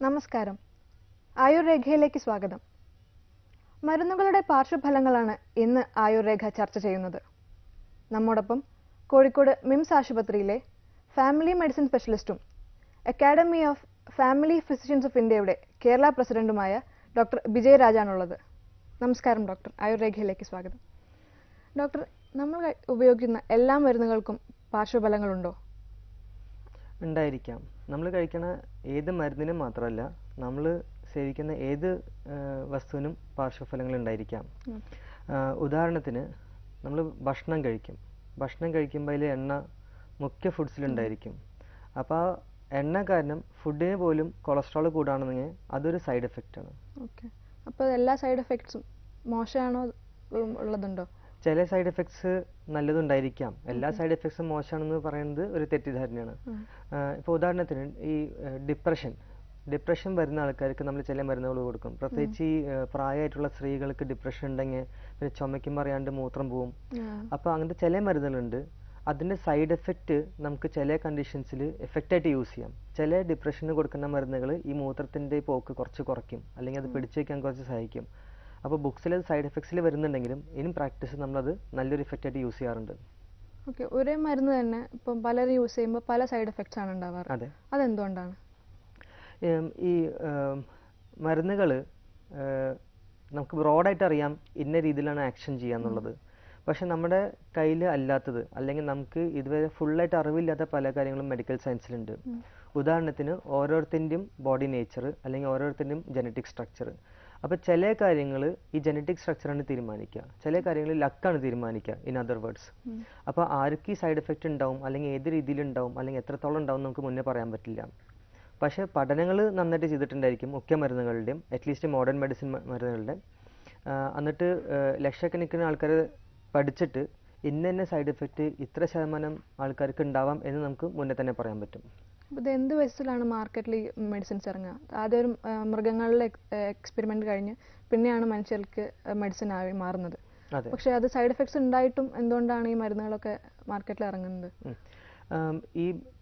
നമസ്കാരം ആയുർരേഖയിലേക്ക് സ്വാഗതം മരുന്നുകളുടെ പാർശ്വഫലങ്ങളാണ് ഇന്ന് ആയുർരേഖ ചർച്ച ചെയ്യുന്നത് നമ്മോടൊപ്പം കോഴിക്കോട് മിംസ് ആശുപത്രിയിലെ ഫാമിലി മെഡിസിൻ സ്പെഷ്യലിസ്റ്റും academy of family physicians of ഇന്ത്യയുടെ കേരള പ്രസിഡന്റുമായ ഡോക്ടർ വിജയ് രാജാണുള്ളത് നമസ്കാരം ഡോക്ടർ ആയുർരേഖയിലേക്ക് സ്വാഗതം ഡോക്ടർ നമ്മൾ കഴി- ഉപയോഗിക്കുന്ന എല്ലാ മരുന്നുകൾക്കും പാർശ്വഫലങ്ങളുണ്ടോ ഉണ്ടായിരിക്കാം നമ്മൾ കഴിക്കണ ഏത് മരുന്നിനും മാത്രമല്ല നമ്മൾ സേവിക്കുന്ന ഏത് ആ, വസ്തുവിനും പാർശ്വഫലങ്ങൾ ഉണ്ടായിരിക്കാം ആ, ഉദാഹരണത്തിന് നമ്മൾ ഭക്ഷണം കഴിക്കും ഭക്ഷണം കഴിക്കുമ്പോൾ അതിൽ എണ്ണ മുഖ്യ ഫുഡ്സിലുണ്ടായിരിക്കും അപ്പോൾ ആ എണ്ണ കാരണം ഫുഡിന് പോലും കൊളസ്ട്രോൾ കൂടുകയാണെന്നെങ്കിൽ അതൊരു സൈഡ് എഫക്റ്റ് ആണ് ഓക്കെ അപ്പോൾ എല്ലാ സൈഡ് എഫക്ട്സും മോശമാണോ ഉം, ഉള്ളതുണ്ടോ ചില സൈഡ് എഫക്ട്സ് നല്ലതുണ്ടായിരിക്കാം എല്ലാ സൈഡ് എഫക്ട്സും മോശമാണെന്ന് പറയുന്നത് ഒരു തെറ്റിദ്ധാരണയാണ് ഉം. ഇപ്പോൾ ഉദാഹരണത്തിന് ഈ ഡിപ്രഷൻ ഡിപ്രഷൻ വരുന്ന ആൾക്കാർക്ക് നമ്മൾ ചില മരുന്നുകൾ കൊടുക്കും പ്രത്യേകിച്ച് ഈ ഏഹ്, പ്രായമായിട്ടുള്ള സ്ത്രീകൾക്ക് ഡിപ്രഷൻ ഉണ്ടെങ്കിൽ പിന്നെ ചുമയ്ക്കുമ്പോൾ അറിയാണ്ട് മൂത്രം പോവും ആ, അപ്പോൾ അങ്ങനത്തെ ചില മരുന്നുകളുണ്ട് അതിൻ്റെ സൈഡ് എഫക്റ്റ് നമുക്ക് ചില കണ്ടീഷൻസിൽ എഫക്റ്റായിട്ട് യൂസ് ചെയ്യാം ചില ഡിപ്രഷന് കൊടുക്കുന്ന മരുന്നുകൾ ഈ മൂത്രത്തിൻ്റെ പോക്ക് കുറച്ച് കുറയ്ക്കും അല്ലെങ്കിൽ അത് പിടിച്ചു വയ്ക്കാൻ കുറച്ച് സഹായിക്കും അപ്പോൾ ബുക്സിൽ സൈഡ് എഫക്ട്സിൽ വരുന്നുണ്ടെങ്കിലും ഇൻ പ്രാക്ടീസ് നമ്മളത് നല്ലൊരു എഫക്റ്റായിട്ട് യൂസ് ചെയ്യാറുണ്ട് ഓക്കെ ഒരേ മരുന്ന് തന്നെ ഇപ്പം പലരും യൂസ് ചെയ്യുമ്പോൾ പല സൈഡ് എഫക്ട്സ് ആണ് ഉണ്ടാവാറ് അതെ അതെന്തുകൊണ്ടാണ് ഏം, ഈ മരുന്നുകൾ നമുക്ക് ബ്രോഡായിട്ട് അറിയാം ഇന്ന രീതിയിലാണ് ആക്ഷൻ ചെയ്യാന്നുള്ളത് പക്ഷെ നമ്മുടെ കയ്യിൽ അല്ലാത്തത് അല്ലെങ്കിൽ നമുക്ക് ഇതുവരെ ഫുള്ളായിട്ട് അറിവില്ലാത്ത പല കാര്യങ്ങളും മെഡിക്കൽ സയൻസിലുണ്ട് ഉദാഹരണത്തിന് ഓരോരുത്തൻ്റെയും ബോഡി നേച്ചർ അല്ലെങ്കിൽ ഓരോരുത്തൻ്റെയും ജനറ്റിക് സ്ട്രക്ചർ അപ്പോൾ ചില കാര്യങ്ങൾ ഈ ജനറ്റിക് സ്ട്രക്ചറാണ് തീരുമാനിക്കുക ചില കാര്യങ്ങൾ ലക്കാണ് തീരുമാനിക്കുക ഇൻ അതർ വേർഡ്സ് അപ്പോൾ ആർക്ക് ഈ സൈഡ് എഫക്റ്റ് ഉണ്ടാവും അല്ലെങ്കിൽ ഏത് രീതിയിൽ ഉണ്ടാവും അല്ലെങ്കിൽ എത്രത്തോളം ഉണ്ടാവും എന്ന് നമുക്ക് മുന്നേ പറയാൻ പറ്റില്ല പക്ഷേ പഠനങ്ങൾ നന്നായിട്ട് ചെയ്തിട്ടുണ്ടായിരിക്കും മുഖ്യ മരുന്നുകളുടെയും അറ്റ്ലീസ്റ്റ് മോഡേൺ മെഡിസിൻ മരുന്നുകളുടെ ആ, എന്നിട്ട് ആ, ലക്ഷക്കണക്കിന് ആൾക്കാർ പഠിച്ചിട്ട് ഇന്ന ഇന്ന സൈഡ് എഫക്റ്റ് ഇത്ര ശതമാനം ആൾക്കാർക്ക് ഉണ്ടാവാം എന്ന് നമുക്ക് മുന്നേ തന്നെ പറയാൻ പറ്റും അപ്പോൾ ഇത് എന്ത് വയസ്സിലാണ് മാർക്കറ്റിൽ ഈ മെഡിസിൻസ് ഇറങ്ങുക ആദ്യം ഒരു ആ, മൃഗങ്ങളിലെ എക്സ്പെരിമെന്റ് കഴിഞ്ഞ് പിന്നെയാണ് മനുഷ്യർക്ക് മെഡിസിൻ ആയി മാറുന്നത് അതെ പക്ഷേ അത് സൈഡ് എഫക്ട്സ് ഉണ്ടായിട്ടും എന്തുകൊണ്ടാണ് ഈ മരുന്നുകളൊക്കെ മാർക്കറ്റിൽ ഇറങ്ങുന്നത് ഉം. ആം, ഈ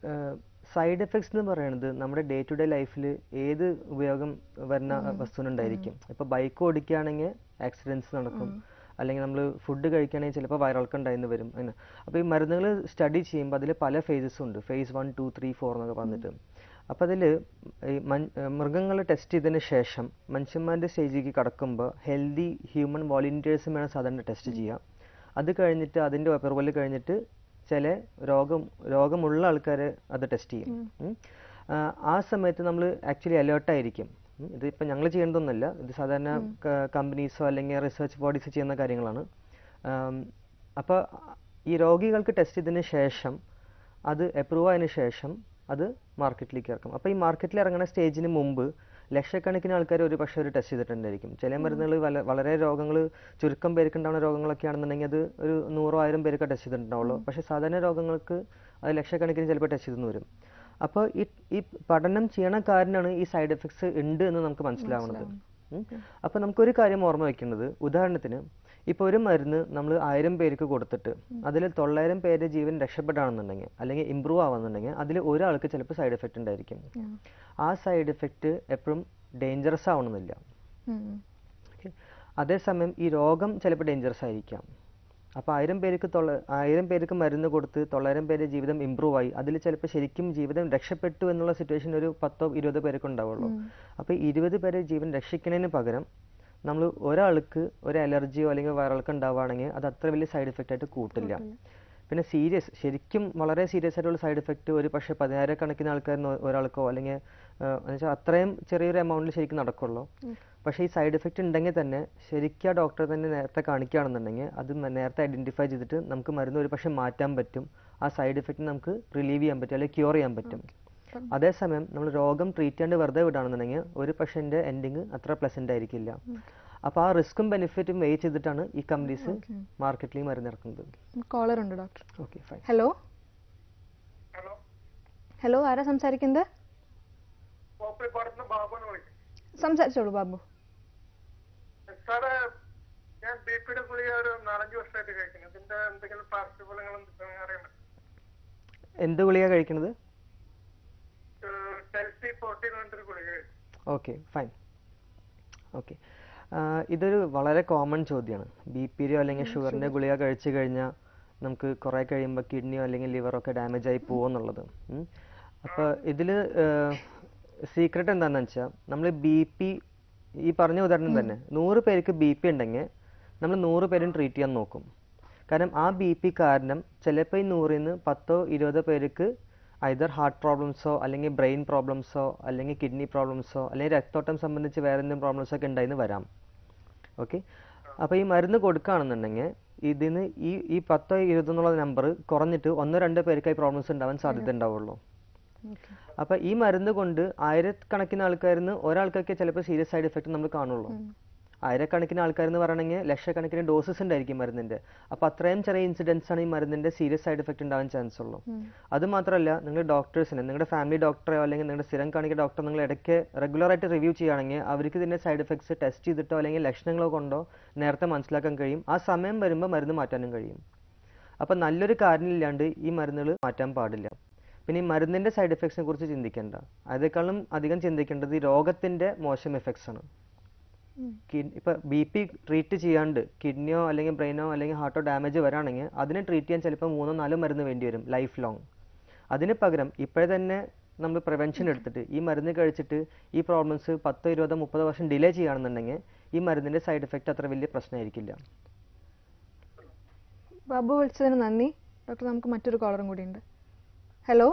സൈഡ് എഫക്ട്സ് എന്ന് പറയുന്നത് നമ്മുടെ ഡേ ടു ഡേ ലൈഫിൽ ഏത് ഉപയോഗം വരുന്ന വസ്തുവിനുണ്ടായിരിക്കും ഇപ്പോൾ ബൈക്ക് ഓടിക്കുകയാണെങ്കിൽ ആക്സിഡൻസ് നടക്കും അല്ലെങ്കിൽ നമ്മൾ ഫുഡ് കഴിക്കുകയാണെങ്കിൽ ചിലപ്പോൾ വയറിളക്കം ഉണ്ടായിരുന്നു വരും അങ്ങനെ അപ്പോൾ ഈ മരുന്നുകൾ സ്റ്റഡി ചെയ്യുമ്പോൾ അതിൽ പല ഫേസസും ഉണ്ട് phase one two three four എന്നൊക്കെ പറഞ്ഞിട്ട് അപ്പോൾ അതിൽ ഈ മൃഗങ്ങൾ ടെസ്റ്റ് ചെയ്തതിന് ശേഷം മനുഷ്യന്മാരുടെ സ്റ്റേജിലേക്ക് കടക്കുമ്പോൾ ഹെൽത്തി ഹ്യൂമൻ വോളണ്ടിയേഴ്സും വേണം സാധാരണ ടെസ്റ്റ് ചെയ്യുക അത് കഴിഞ്ഞിട്ട് അതിൻ്റെ അപ്രൂവൽ കഴിഞ്ഞിട്ട് ചില രോഗം രോഗമുള്ള ആൾക്കാരെ അത് ടെസ്റ്റ് ചെയ്യും ഉം. ആ, ആ സമയത്ത് നമ്മൾ ആക്ച്വലി അലേർട്ടായിരിക്കും ഇതിപ്പോൾ ഞങ്ങൾ ചെയ്യേണ്ടതൊന്നുമല്ല ഇത് സാധാരണ കമ്പനീസോ അല്ലെങ്കിൽ റിസർച്ച് ബോഡീസ് ചെയ്യുന്ന കാര്യങ്ങളാണ് അപ്പോൾ ഈ രോഗികൾക്ക് ടെസ്റ്റ് ചെയ്തതിന് ശേഷം അത് അപ്രൂവ് ആയതിനു ശേഷം അത് മാർക്കറ്റിലേക്ക് ഇറക്കും അപ്പോൾ ഈ മാർക്കറ്റിൽ ഇറങ്ങുന്ന സ്റ്റേജിന് മുമ്പ് ലക്ഷക്കണക്കിന് ആൾക്കാർ ഒരു പക്ഷേ ഒരു ടെസ്റ്റ് ചെയ്തിട്ടുണ്ടായിരിക്കും ചില മരുന്നുകൾ വല വളരെ രോഗങ്ങൾ ചുരുക്കം പേർക്ക് ഉണ്ടാവുന്ന രോഗങ്ങളൊക്കെ ആണെന്നുണ്ടെങ്കിൽ അത് ഒരു നൂറോ ആയിരം പേരൊക്കെ ടെസ്റ്റ് ചെയ്തിട്ടുണ്ടാവുള്ളൂ പക്ഷേ സാധാരണ രോഗങ്ങൾക്ക് അത് ലക്ഷക്കണക്കിന് ചിലപ്പോൾ ടെസ്റ്റ് ചെയ്തെന്ന് വരും അപ്പോൾ ഈ ഈ പഠനം ചെയ്യണ കാരനാണ് ഈ സൈഡ് എഫക്ട്സ് ഉണ്ട് എന്ന് നമുക്ക് മനസ്സിലാവുന്നത് ഉം. അപ്പോൾ നമുക്കൊരു കാര്യം ഓർമ്മ വെക്കേണ്ടത് ഉദാഹരണത്തിന് ഇപ്പോൾ ഒരു മരുന്ന് നമ്മൾ ആയിരം പേർക്ക് കൊടുത്തിട്ട് അതിൽ തൊള്ളായിരം പേരുടെ ജീവൻ രക്ഷപ്പെടാണെന്നുണ്ടെങ്കിൽ അല്ലെങ്കിൽ ഇമ്പ്രൂവ് ആവുന്നുണ്ടെങ്കിൽ അതിൽ ഒരാൾക്ക് ചിലപ്പോൾ സൈഡ് എഫക്റ്റ് ഉണ്ടായിരിക്കും ആ സൈഡ് എഫക്റ്റ് എപ്പോഴും ഡേഞ്ചറസ് ആവണമെന്നില്ല Okay. അതേസമയം ഈ രോഗം ചിലപ്പോൾ ഡേഞ്ചറസ് ആയിരിക്കാം അപ്പോൾ ആയിരം പേർക്ക് തൊള്ള ആയിരം പേർക്ക് മരുന്ന് കൊടുത്ത് തൊള്ളായിരം പേരുടെ ജീവിതം ഇമ്പ്രൂവ് ആയി അതിൽ ചിലപ്പോൾ ശരിക്കും ജീവിതം രക്ഷപ്പെട്ടു എന്നുള്ള സിറ്റുവേഷൻ ഒരു പത്തോ ഇരുപതോ പേർക്ക് ഉണ്ടാവുള്ളൂ അപ്പോൾ ഇരുപത് പേരെ ജീവൻ രക്ഷിക്കുന്നതിന് പകരം നമ്മൾ ഒരാൾക്ക് ഒരു അലർജിയോ അല്ലെങ്കിൽ വയറിളക്കം ഉണ്ടാവുകയാണെങ്കിൽ അത് അത്ര വലിയ സൈഡ് എഫക്റ്റ് ആയിട്ട് കൂട്ടില്ല പിന്നെ സീരിയസ് ശരിക്കും വളരെ സീരിയസ് ആയിട്ടുള്ള സൈഡ് എഫക്റ്റ് ഒരു പക്ഷേ പതിനായിരക്കണക്കിന് ആൾക്കാരിന് ഒ- ഒരാൾക്കോ അല്ലെങ്കിൽ എന്നുവെച്ചാൽ അത്രയും ചെറിയൊരു എമൗണ്ടിൽ ശരിക്കും നടക്കുള്ളൂ പക്ഷേ ഈ സൈഡ് എഫക്റ്റ് ഉണ്ടെങ്കിൽ തന്നെ ശരിക്കും ആ ഡോക്ടറെ തന്നെ നേരത്തെ കാണിക്കുകയാണെന്നുണ്ടെങ്കിൽ അത് മ- നേരത്തെ ഐഡൻറ്റിഫൈ ചെയ്തിട്ട് നമുക്ക് മരുന്ന് ഒരു പക്ഷേ മാറ്റാൻ പറ്റും ആ സൈഡ് എഫക്റ്റ് നമുക്ക് റിലീവ് ചെയ്യാൻ പറ്റും അല്ലെങ്കിൽ ക്യൂർ ചെയ്യാൻ പറ്റും അതേസമയം നമ്മൾ രോഗം ട്രീറ്റ് ചെയ്യാണ്ട് വെറുതെ വിടുകയാണെന്നുണ്ടെങ്കിൽ ഒരു പക്ഷേ എൻഡിങ് അത്ര പ്ലസൻ്റ് ആയിരിക്കില്ല അപ്പോൾ ആ റിസ്ക്കും ബെനിഫിറ്റും വെയ് ചെയ്തിട്ടാണ് ഈ കമ്പനീസ് മാർക്കറ്റിൽ മരുന്ന് ഇറക്കുന്നത് കോളർ ഉണ്ട് doctor okay fine hello hello hello ആരാ സംസാരിക്കുന്നത് കോപ്പിപ്പാടത്ത് ബാബുന്ന് വിളിക്കും സംസാരിച്ചോളൂ ബാബു സാറ് ഞാൻ ബി പിയുടെ ഗുളിക ഒരു നാലഞ്ച് വർഷമായിട്ട് കഴിക്കുന്നു ഇതിന്റെ എന്തെങ്കിലും പാർശ്വഫലങ്ങൾ എന്തെങ്കിലും അറിയാൻ പറ്റും എന്ത് ഗുളിക കഴിക്കുന്നത് ടെൽസി ഫോർട്ടീൻ പറഞ്ഞൊരു ഗുളിക കഴിച്ചു ഓക്കെ ഫൈൻ ഓക്കെ ഇതൊരു വളരെ കോമൺ ചോദ്യമാണ് ബി പിയോ അല്ലെങ്കിൽ ഷുഗറിൻ്റെ ഗുളിക കഴിച്ചു കഴിഞ്ഞാൽ നമുക്ക് കുറേ കഴിയുമ്പോൾ കിഡ്നിയോ അല്ലെങ്കിൽ ലിവറൊക്കെ ഡാമേജ് ആയി പോകുമെന്നുള്ളത് അപ്പോൾ ഇതിൽ സീക്രട്ട് എന്താണെന്ന് വെച്ചാൽ നമ്മൾ ബി പി ഈ പറഞ്ഞ ഉദാഹരണം തന്നെ നൂറ് പേർക്ക് ബി പി ഉണ്ടെങ്കിൽ നമ്മൾ നൂറ് പേരും ട്രീറ്റ് ചെയ്യാൻ നോക്കും കാരണം ആ ബി പി കാരണം ചിലപ്പോൾ ഈ നൂറിൽ നിന്ന് പത്തോ ഇരുപതോ പേർക്ക് ഐദർ ഹാർട്ട് പ്രോബ്ലംസോ അല്ലെങ്കിൽ ബ്രെയിൻ പ്രോബ്ലംസോ അല്ലെങ്കിൽ കിഡ്നി പ്രോബ്ലംസോ അല്ലെങ്കിൽ രക്തോട്ടം സംബന്ധിച്ച് വേറെ എന്തെങ്കിലും പ്രോബ്ലംസ് ഒക്കെ ഉണ്ടായിന്ന് വരാം ഓക്കെ അപ്പോൾ ഈ മരുന്ന് കൊടുക്കുകയാണെന്നുണ്ടെങ്കിൽ ഇതിന് ഈ ഈ പത്തോ ഇരുപതോ എന്നുള്ള നമ്പർ കുറഞ്ഞിട്ട് ഒന്നോ രണ്ടോ പേർക്കായി പ്രോബ്ലംസ് ഉണ്ടാവാൻ സാധ്യത ഉണ്ടാവുള്ളൂ ഓക്കെ അപ്പോൾ ഈ മരുന്ന് കൊണ്ട് ആയിരക്കണക്കിന് ആൾക്കാരിൽ നിന്ന് ഒരാൾക്കൊക്കെ ചിലപ്പോൾ സീരിയസ് സൈഡ് എഫക്റ്റ് നമ്മൾ കാണുള്ളൂ ആയിരക്കണക്കിന് ആൾക്കാരെന്ന് പറയണമെങ്കിൽ ലക്ഷക്കണക്കിന് ഡോസസ് ഉണ്ടായിരിക്കും മരുന്നിന്റെ അപ്പോൾ അത്രയും ചെറിയ ഇൻസിഡൻസ് ആണ് ഈ മരുന്നിന്റെ സീരിയസ് സൈഡ് എഫക്റ്റ് ഉണ്ടാവാൻ ചാൻസ് ഉള്ളൂ അത് മാത്രമല്ല നിങ്ങൾ ഡോക്ടേഴ്സിന് നിങ്ങളുടെ ഫാമിലി ഡോക്ടറോ അല്ലെങ്കിൽ നിങ്ങളുടെ സ്ഥിരം കാണിക്കുന്ന ഡോക്ടർ നിങ്ങൾ ഇടയ്ക്ക് റെഗുലർ ആയിട്ട് റിവ്യൂ ചെയ്യുകയാണെങ്കിൽ അവർക്ക് ഇതിന്റെ സൈഡ് എഫക്ട്സ് ടെസ്റ്റ് ചെയ്തിട്ടോ അല്ലെങ്കിൽ ലക്ഷണങ്ങളോ കൊണ്ടോ നേരത്തെ മനസ്സിലാക്കാൻ കഴിയും ആ സമയം വരുമ്പോൾ മരുന്ന് മാറ്റാനും കഴിയും അപ്പം നല്ലൊരു കാരണമില്ലാണ്ട് ഈ മരുന്നുകൾ മാറ്റാൻ പാടില്ല പിന്നെ ഈ മരുന്നിന്റെ സൈഡ് എഫക്ട്സിനെ കുറിച്ച് ചിന്തിക്കേണ്ട അതേക്കാളും അധികം ചിന്തിക്കേണ്ടത് ഈ രോഗത്തിന്റെ മോശം എഫക്ട്സ് ആണ് കിഡ് ഇപ്പൊ ബി പി ട്രീറ്റ് ചെയ്യാണ്ട് കിഡ്നിയോ അല്ലെങ്കിൽ ബ്രെയിനോ അല്ലെങ്കിൽ ഹാർട്ടോ ഡാമേജ് വരാണെങ്കിൽ അതിനെ ട്രീറ്റ് ചെയ്യാൻ ചിലപ്പോൾ മൂന്നോ നാലോ മരുന്ന് വേണ്ടി വരും ലൈഫ് ലോങ് അതിന് പകരം ഇപ്പോഴേ തന്നെ നമ്മൾ പ്രിവെൻഷൻ എടുത്തിട്ട് ഈ മരുന്ന് കഴിച്ചിട്ട് ഈ പ്രോബ്ലംസ് പത്തോ ഇരുപതോ മുപ്പതോ വർഷം ഡിലേ ചെയ്യുകയാണെന്നുണ്ടെങ്കിൽ ഈ മരുന്നിന്റെ സൈഡ് എഫക്റ്റ് അത്ര വലിയ പ്രശ്നമായിരിക്കില്ല ബാബു വിളിച്ചതിന് നന്ദി ഡോക്ടർ നമുക്ക് മറ്റൊരു കോളറും കൂടി ഉണ്ട് hello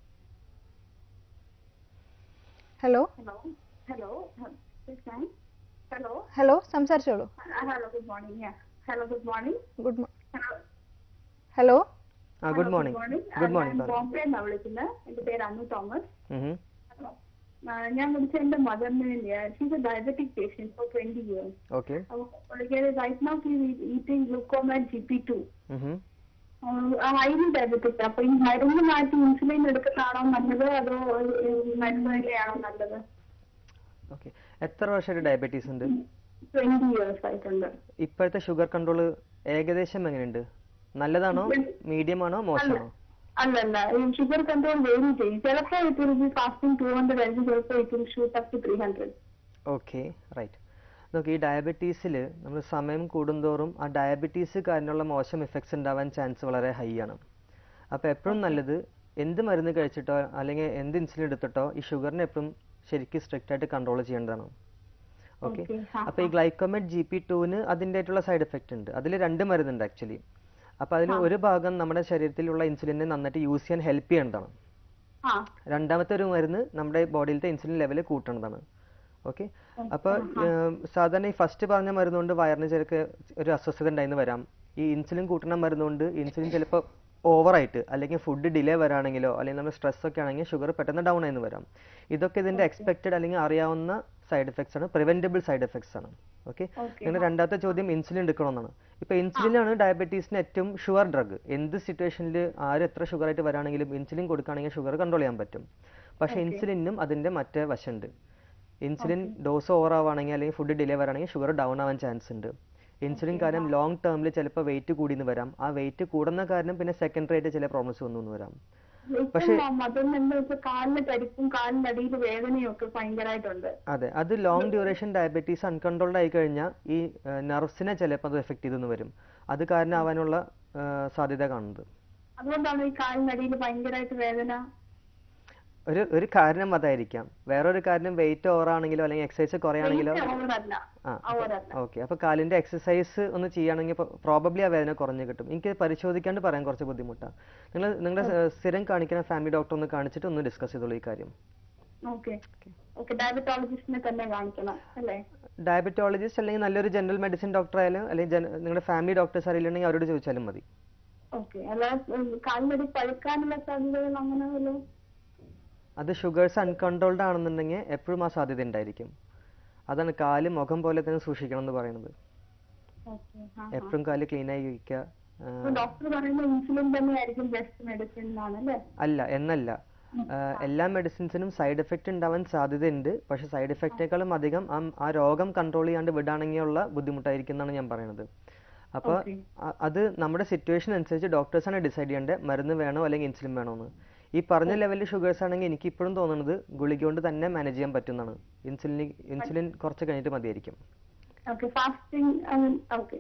hello Hello. Hello. This time. Hello. Hello സംസാരിച്ചോളൂ Uh, hello. Good morning. Yeah. Hello. Good morning. Good Hello. Hello ആ ഗുഡ് മോർണിംഗ് ഗുഡ് മോർണിംഗ് ഞാൻ ബോംബെ എന്നാ വിളിക്കുന്നത് എന്റെ പേര് അനു തോമസ് പറഞ്ഞു ആ, ഞാൻ വിളിച്ച എന്റെ മദറിന് വേണ്ടിയാണ് she's a diabetic patient for twenty years okay പുള്ളിക്കാരി right now eating Glycomet G P two highly diabetic അപ്പൊ ഈ മരുന്ന് മാറ്റി ഇൻസുലിൻ എടുക്കുന്നതാണോ നല്ലത് അതോ മരുന്ന് തന്നെയാണോ നല്ലത് ഓക്കെ എത്ര വർഷമായിട്ട് ഡയബറ്റീസ് ഉണ്ട് ട്വന്റി ഇയേഴ്സ് ആയിട്ടുണ്ട് ഇപ്പോഴത്തെ ഷുഗർ കൺട്രോൾ ഏകദേശം എങ്ങനെയുണ്ട് നല്ലതാണോ മീഡിയം ആണോ മോശമാണോ അല്ലല്ല ഷുഗർ കൺട്രോൾ വേരി ചെയ്യും ചിലപ്പോൾ it will be fasting two hundred ആയിരിക്കും ചിലപ്പോൾ it will shoot up to three hundred okay right നോക്ക് ഈ ഡയബറ്റീസിൽ നമ്മൾ സമയം കൂടുന്തോറും ആ ഡയബറ്റീസ് കാരണമുള്ള മോശം എഫക്ട്സ് ഉണ്ടാവാൻ ചാൻസ് വളരെ ഹൈ ആണ് അപ്പോൾ എപ്പോഴും നല്ലത് എന്ത് മരുന്ന് കഴിച്ചിട്ടോ അല്ലെങ്കിൽ എന്ത് ഇൻസുലിൻ എടുത്തിട്ടോ ഈ ഷുഗറിനെ എപ്പോഴും ശരിക്കും സ്ട്രിക്റ്റ് ആയിട്ട് കൺട്രോൾ ചെയ്യേണ്ടതാണ് ഓക്കെ Okay, ആ, അപ്പോൾ ഈ ഗ്ലൈക്കോമെറ്റ് ജി പി ടുവിന് അതിൻ്റെതായിട്ടുള്ള സൈഡ് എഫക്റ്റ് ഉണ്ട് അതിൽ രണ്ട് മരുന്നുണ്ട് ആക്ച്വലി അപ്പോൾ അതിൽ ഒരു ഭാഗം നമ്മുടെ ശരീരത്തിലുള്ള ഇൻസുലിനെ നന്നായിട്ട് യൂസ് ചെയ്യാൻ ഹെൽപ്പ് ചെയ്യേണ്ടതാണ് ആ രണ്ടാമത്തെ ഒരു മരുന്ന് നമ്മുടെ ബോഡിയിലത്തെ ഇൻസുലിൻ ലെവൽ കൂട്ടണതാണ് ഓക്കെ അപ്പോൾ സാധാരണ ഈ ഫസ്റ്റ് പറഞ്ഞ മരുന്നുകൊണ്ട് വയറിന് ചിലക്ക് ഒരു അസ്വസ്ഥത ഉണ്ടായിന്ന് വരാം ഈ ഇൻസുലിൻ കൂട്ടണ മരുന്നുകൊണ്ട് ഇൻസുലിൻ ചിലപ്പോൾ ഓവറായിട്ട് അല്ലെങ്കിൽ ഫുഡ് ഡിലേ വരാണെങ്കിലോ അല്ലെങ്കിൽ നമ്മൾ സ്ട്രെസ് ഒക്കെ ആണെങ്കിൽ ഷുഗർ പെട്ടെന്ന് ഡൗൺ ആയിന്ന് വരാം ഇതൊക്കെ ഇതിന്റെ എക്സ്പെക്റ്റഡ് അല്ലെങ്കിൽ അറിയാവുന്ന സൈഡ് എഫക്ട്സ് ആണ് പ്രിവെന്റബിൾ സൈഡ് എഫക്ട്സ് ആണ് ഓക്കെ Okay, നിങ്ങളുടെ രണ്ടാമത്തെ ചോദ്യം ഇൻസുലിൻ എടുക്കണമെന്നാണ് ഇപ്പൊ ഇൻസുലിൻ ആണ് ഡയബറ്റീസിന് ഏറ്റവും ഷുവർ ഡ്രഗ് എന്ത് സിറ്റുവേഷനിൽ ആര് എത്ര ഷുഗർ ആയിട്ട് വരാണെങ്കിലും ഇൻസുലിൻ കൊടുക്കുകയാണെങ്കിൽ ഷുഗർ കൺട്രോൾ ചെയ്യാൻ പറ്റും പക്ഷേ ഇൻസുലിനും അതിന്റെ മറ്റേ വശമുണ്ട് ഇൻസുലിൻ ഡോസ് ഓവർ ആവുകയാണെങ്കിൽ അല്ലെങ്കിൽ ഫുഡ് ഡിലേ വരാണെങ്കിൽ ഷുഗർ ഡൗൺ ആവാൻ ചാൻസ് ഉണ്ട് ഇൻസുലിൻ കാരണം ലോങ് ടേമിൽ ചിലപ്പോൾ വെയിറ്റ് കൂടിന്ന് വരാം ആ വെയിറ്റ് കൂടുന്ന കാരണം പിന്നെ സെക്കൻഡറി ആയിട്ട് ചില പ്രോബ്ലംസ് വന്നു എന്ന് വരാം ഇപ്പം മദറിന് എന്താ വെച്ചാൽ കാലിന് തടിപ്പും കാലിന്റെ അടിയിൽ വേദനയും ഒക്കെ ഭയങ്കരമായിട്ടുണ്ട് അതെ അത് ലോങ് ഡ്യൂറേഷൻ ഡയബറ്റീസ് അൺകൺട്രോൾഡ് ആയി കഴിഞ്ഞാൽ ഈ നെർവ്സിനെ ചിലപ്പോൾ അത് എഫക്ട് ചെയ്തെന്ന് വരും അത് കാരണമാവാനുള്ള ആ, സാധ്യത കാണുന്നത് അതുകൊണ്ടാണ് ഈ കാലിനടിയിൽ ഭയങ്കരമായിട്ട് വേദന ഒരു ഒരു കാരണം അതായിരിക്കാം വേറൊരു കാരണം വെയിറ്റ് ഓവർ ആണെങ്കിലോ അല്ലെങ്കിൽ എക്സസൈസ് കുറയാണെങ്കിലോ ഓവറല്ല ആ ഓവറല്ല ഓക്കെ അപ്പോൾ കാലിന്റെ എക്സസൈസ് ഒന്ന് ചെയ്യുകയാണെങ്കിൽ പ്രോബബ്ലി ആ വേദന കുറഞ്ഞു കിട്ടും എനിക്ക് പരിശോധിക്കാണ്ട് പറയാൻ കുറച്ച് ബുദ്ധിമുട്ടാണ് നിങ്ങൾ നിങ്ങളുടെ സ- സ്ഥിരം കാണിക്കുന്ന ഫാമിലി ഡോക്ടർ ഒന്ന് കാണിച്ചിട്ട് ഒന്ന് ഡിസ്കസ് ചെയ്തോളൂ ഈ കാര്യം ഓക്കെ ഓക്കെ ഡയബറ്റോളജിസ്റ്റിനെ തന്നെ കാണിക്കണം അല്ലേ ഡയബറ്റോളജിസ്റ്റ് അല്ലെങ്കിൽ നല്ലൊരു ജനറൽ മെഡിസിൻ ഡോക്ടർ ആയാലും അല്ലെങ്കിൽ ജന- നിങ്ങളുടെ ഫാമിലി ഡോക്ടേഴ്സ് അറിയില്ലെങ്കിൽ അവരോട് ചോദിച്ചാലും മതി ഓക്കെ അല്ലാതെ കാലിനടി പഴുക്കാനുള്ള സാധ്യതകൾ അങ്ങനെ വല്ലതും അത് ഷുഗേഴ്സ് അൺകൺട്രോൾഡ് ആണെന്നുണ്ടെങ്കിൽ എപ്പോഴും ആ സാധ്യത ഉണ്ടായിരിക്കും അതാണ് കാല് മുഖം പോലെ തന്നെ സൂക്ഷിക്കണം എന്ന് പറയുന്നത് ഓക്കെ ആ എപ്പോഴും കാല് ക്ലീൻ ആയി ഇരിക്കുക ആ, ഡോക്ടർ പറയുന്ന ഇൻസുലിൻ തന്നെ ആയിരിക്കും ബെസ്റ്റ് മെഡിസിൻ എന്നാണ് അല്ലേ അല്ല എന്നല്ല ആ, എല്ലാ മെഡിസിൻസിനും സൈഡ് എഫക്റ്റ് ഉണ്ടാവാൻ സാധ്യതയുണ്ട് പക്ഷെ സൈഡ് എഫക്റ്റിനേക്കാളും അധികം ആ ആ രോഗം കൺട്രോൾ ചെയ്യാണ്ട് വിടാണെങ്കിലുള്ള ബുദ്ധിമുട്ടായിരിക്കും എന്നാണ് ഞാൻ പറയുന്നത് അപ്പോൾ Okay. അത് നമ്മുടെ സിറ്റുവേഷൻ അനുസരിച്ച് ഡോക്ടേഴ്സാണ് ഡിസൈഡ് ചെയ്യേണ്ടത് മരുന്ന് വേണോ അല്ലെങ്കിൽ ഇൻസുലിൻ വേണോ എന്ന് ഈ പറഞ്ഞ ലെവലിൽ ഷുഗേഴ്സ് ആണെങ്കിൽ എനിക്ക് ഇപ്പോഴും തോന്നുന്നത് ഗുളിക കൊണ്ട് തന്നെ മാനേജ് ചെയ്യാൻ പറ്റുന്നതാണ് ഇൻസുലിൻ ഇൻസുലിൻ കുറച്ച് കഴിഞ്ഞിട്ട് മതിയായിരിക്കും ഓക്കെ ഫാസ്റ്റിംഗ് ഓക്കെ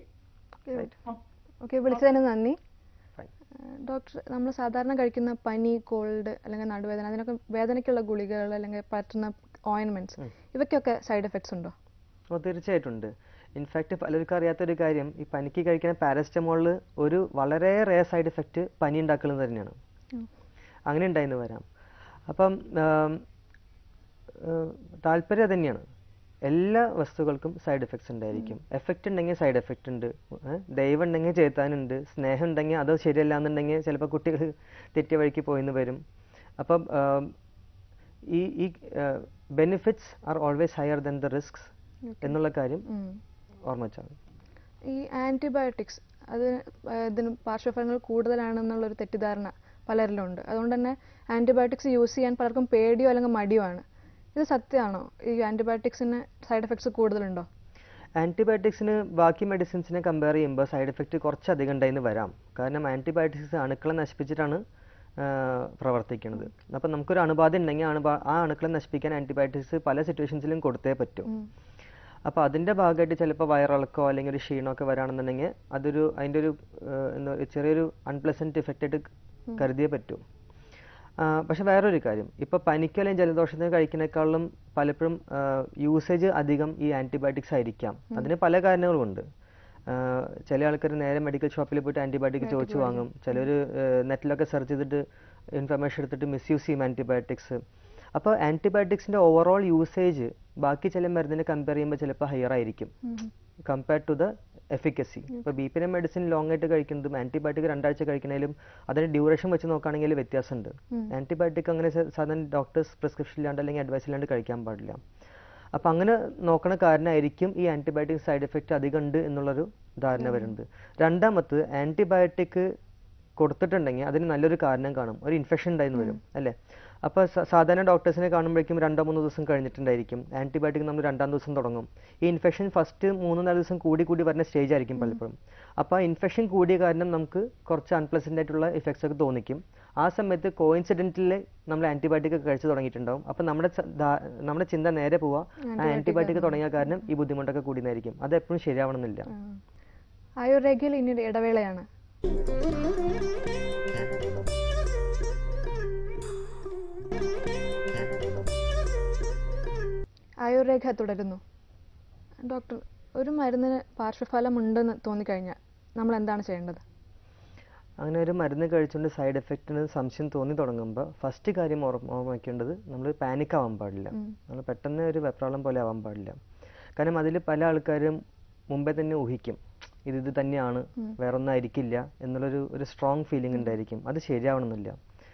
ഓക്കെ വിളിച്ചതിന് നന്ദി ഫൈൻ ഡോക്ടർ നമ്മൾ സാധാരണ കഴിക്കുന്ന പനി കോൾഡ് അല്ലെങ്കിൽ നടുവേദന അതിനൊക്കെ വേദനയ്ക്കുള്ള ഗുളികകൾ അല്ലെങ്കിൽ പറ്റുന്ന ഓയിൻമെന്റ്സ് ഇവയ്ക്കൊക്കെ സൈഡ് എഫക്ട്സ് ഉണ്ടോ ഓ തീർച്ചയായിട്ടും ഉണ്ട് ഇൻഫാക്റ്റ് പലർക്കും അറിയാത്തൊരു കാര്യം ഈ പനിക്ക് കഴിക്കുന്ന പാരസ്റ്റമോളിൽ ഒരു വളരെ റെയർ സൈഡ് എഫക്റ്റ് പനി ഉണ്ടാക്കുന്നത് തന്നെയാണ് ഉം. അങ്ങനെ ഉണ്ടായിന്ന് വരാം അപ്പം ആം, ഏഹ്, താല്പര്യം തന്നെയാണ് എല്ലാ വസ്തുക്കൾക്കും സൈഡ് എഫക്ട്സ് ഉണ്ടായിരിക്കും എഫക്റ്റ് ഉണ്ടെങ്കിൽ സൈഡ് എഫക്റ്റ് ഉണ്ട് ഏഹ്, ദൈവം ഉണ്ടെങ്കിൽ ചേത്താനുണ്ട് സ്നേഹം ഉണ്ടെങ്കിൽ അത് ശരിയല്ല എന്നുണ്ടെങ്കിൽ ചിലപ്പോൾ കുട്ടികൾ തെറ്റിയ വഴിക്ക് പോയിന്ന് വരും അപ്പം ആം, ഈ ഈ benefits are always higher than the risks എന്നുള്ള കാര്യം ഉം. ഓർമ്മ വെച്ചാൽ മതി. ഈ ആൻറ്റിബയോട്ടിക്സ് അത് ആ, ഇതിന് പാർശ്വഫലങ്ങൾ കൂടുതലാണെന്നുള്ളൊരു തെറ്റിദ്ധാരണ പലരിലും ഉണ്ട് അതുകൊണ്ട് തന്നെ ആൻറ്റിബയോട്ടിക്സ് യൂസ് ചെയ്യാൻ പലർക്കും പേടിയോ അല്ലെങ്കിൽ മടിയോ ആണ് ഇത് സത്യമാണോ ഈ ആൻറ്റിബയോട്ടിക്സിന് സൈഡ് എഫക്ട്സ് കൂടുതലുണ്ടോ ആൻറ്റിബയോട്ടിക്സിന് ബാക്കി മെഡിസിൻസിനെ കമ്പയർ ചെയ്യുമ്പോൾ സൈഡ് എഫക്റ്റ് കുറച്ചധികം ഉണ്ടായിന്ന് വരാം കാരണം ആൻറ്റിബയോട്ടിക്സ് അണുക്കളെ നശിപ്പിച്ചിട്ടാണ് ആ, പ്രവർത്തിക്കുന്നത് അപ്പം നമുക്കൊരു അണുബാധ ഉണ്ടെങ്കിൽ അണുബാ ആ അണുക്കളെ നശിപ്പിക്കാൻ ആൻറ്റിബയോട്ടിക്സ് പല സിറ്റുവേഷൻസിലും കൊടുത്തേ പറ്റൂ ഉം. അപ്പോൾ അതിൻ്റെ ഭാഗമായിട്ട് ചിലപ്പോൾ വയറിളക്കോ അല്ലെങ്കിൽ ഒരു ക്ഷീണമൊക്കെ വരാണെന്നുണ്ടെങ്കിൽ അതൊരു അതിൻ്റെ ഒരു ആ, എന്താ ഒരു ചെറിയൊരു അൺപ്ലസൻറ്റ് ഇഫക്റ്റ് ആയിട്ട് കരുതിയേ പറ്റൂ ആ, പക്ഷെ വേറൊരു കാര്യം ഇപ്പോൾ പനിക്കോ അല്ലെങ്കിൽ ജലദോഷത്തിന് കഴിക്കുന്നേക്കാളും പലപ്പോഴും യൂസേജ് അധികം ഈ ആൻറ്റിബയോട്ടിക്സ് ആയിരിക്കാം അതിന് പല കാരണങ്ങളുമുണ്ട് ആ, ചില ആൾക്കാർ നേരെ മെഡിക്കൽ ഷോപ്പിൽ പോയിട്ട് ആൻറ്റിബയോട്ടിക് ചോദിച്ചു വാങ്ങും ചിലർ നെറ്റിലൊക്കെ സെർച്ച് ചെയ്തിട്ട് ഇൻഫർമേഷൻ എടുത്തിട്ട് മിസ്യൂസ് ചെയ്യും ആൻറ്റിബയോട്ടിക്സ് അപ്പോൾ ആൻറ്റിബയോട്ടിക്സിൻ്റെ ഓവറോൾ യൂസേജ് ബാക്കി ചില മരുന്നിനെ കമ്പയർ ചെയ്യുമ്പോൾ ചിലപ്പോൾ ഹയർ ആയിരിക്കും ഉം. കമ്പയർ ടു ദ എഫിക്കസി ഇപ്പോൾ ബി പി മെഡിസിൻ ലോങ് ആയിട്ട് കഴിക്കുന്നതും ആൻറ്റിബയോട്ടിക് രണ്ടാഴ്ച കഴിക്കുന്നതിലും അതിൻ്റെ ഡ്യൂറേഷൻ വെച്ച് നോക്കുകയാണെങ്കിൽ വ്യത്യാസമുണ്ട് ഉം. ആൻറ്റിബയോട്ടിക് അങ്ങനെ സ- സാധാരണ ഡോക്ടേഴ്സ് പ്രിസ്ക്രിപ്ഷൻ ഇല്ലാണ്ട് അല്ലെങ്കിൽ അഡ്വൈസ് ഇല്ലാണ്ട് കഴിക്കാൻ പാടില്ല അപ്പം അങ്ങനെ നോക്കണ കാരണമായിരിക്കും ഈ ആൻറ്റിബയോട്ടിക് സൈഡ് എഫക്റ്റ് അധികം ഉണ്ട് എന്നുള്ളൊരു ധാരണ വരുന്നത് രണ്ടാമത് ആൻറ്റിബയോട്ടിക് കൊടുത്തിട്ടുണ്ടെങ്കിൽ അതിന് നല്ലൊരു കാരണം കാണും ഒരു ഇൻഫെക്ഷൻ ഉണ്ടായിരുന്നു വരും അല്ലേ അപ്പോൾ സാധാരണ ഡോക്ടേഴ്സിനെ കാണുമ്പോഴേക്കും രണ്ടോ മൂന്നോ ദിവസം കഴിഞ്ഞിട്ടുണ്ടായിരിക്കും ആൻറ്റിബയോട്ടിക് നമ്മൾ രണ്ടാം ദിവസം തുടങ്ങും ഈ ഇൻഫെക്ഷൻ ഫസ്റ്റ് മൂന്ന് നാല് ദിവസം കൂടി കൂടി വരുന്ന സ്റ്റേജ് ആയിരിക്കും പലപ്പോഴും അപ്പോൾ ആ ഇൻഫെക്ഷൻ കൂടിയ കാരണം നമുക്ക് കുറച്ച് അൺപ്ലസൻ്റ് ആയിട്ടുള്ള ഇഫക്ട്സ് ഒക്കെ തോന്നിക്കും ആ സമയത്ത് കോയിൻസിഡൻറ്റിൽ നമ്മൾ ആൻറ്റിബയോട്ടിക് ഒക്കെ കഴിച്ച് തുടങ്ങിയിട്ടുണ്ടാവും അപ്പോൾ നമ്മുടെ ച- ധാ- നമ്മുടെ ചിന്ത നേരെ പോവുക ആ ആൻറ്റിബയോട്ടിക് തുടങ്ങിയ കാരണം ഈ ബുദ്ധിമുട്ടൊക്കെ കൂടുന്നതായിരിക്കും അത് എപ്പോഴും ശരിയാവണമെന്നില്ല ആ. ആയുർരേഖയിൽ ഇനി ഒരു ഇടവേളയാണ് ആയുർരേഖ തുടരുന്നു ഡോക്ടർ ഒരു മരുന്നിന് പാർശ്വഫലം ഉണ്ടെന്ന് തോന്നിക്കഴിഞ്ഞാൽ നമ്മൾ എന്താണ് ചെയ്യേണ്ടത് അങ്ങനെ ഒരു മരുന്ന് കഴിച്ചുകൊണ്ട് സൈഡ് എഫക്റ്റിന് സംശയം തോന്നി തുടങ്ങുമ്പോൾ ഫസ്റ്റ് കാര്യം ഓർമ്മ ഓർമ്മ വയ്ക്കേണ്ടത് നമ്മൾ പാനിക് ആവാൻ പാടില്ല ഉം. നമ്മൾ പെട്ടെന്ന് ഒരു വെപ്രാളം പോലെ ആവാൻ പാടില്ല കാരണം അതിൽ പല ആൾക്കാരും മുമ്പേ തന്നെ ഊഹിക്കും ഇത് ഇത് തന്നെയാണ് വേറെ ഒന്നും ആയിരിക്കില്ല എന്നുള്ളൊരു ഒരു സ്ട്രോങ് ഫീലിംഗ് ഉണ്ടായിരിക്കും അത് ശരിയാവണമെന്നില്ല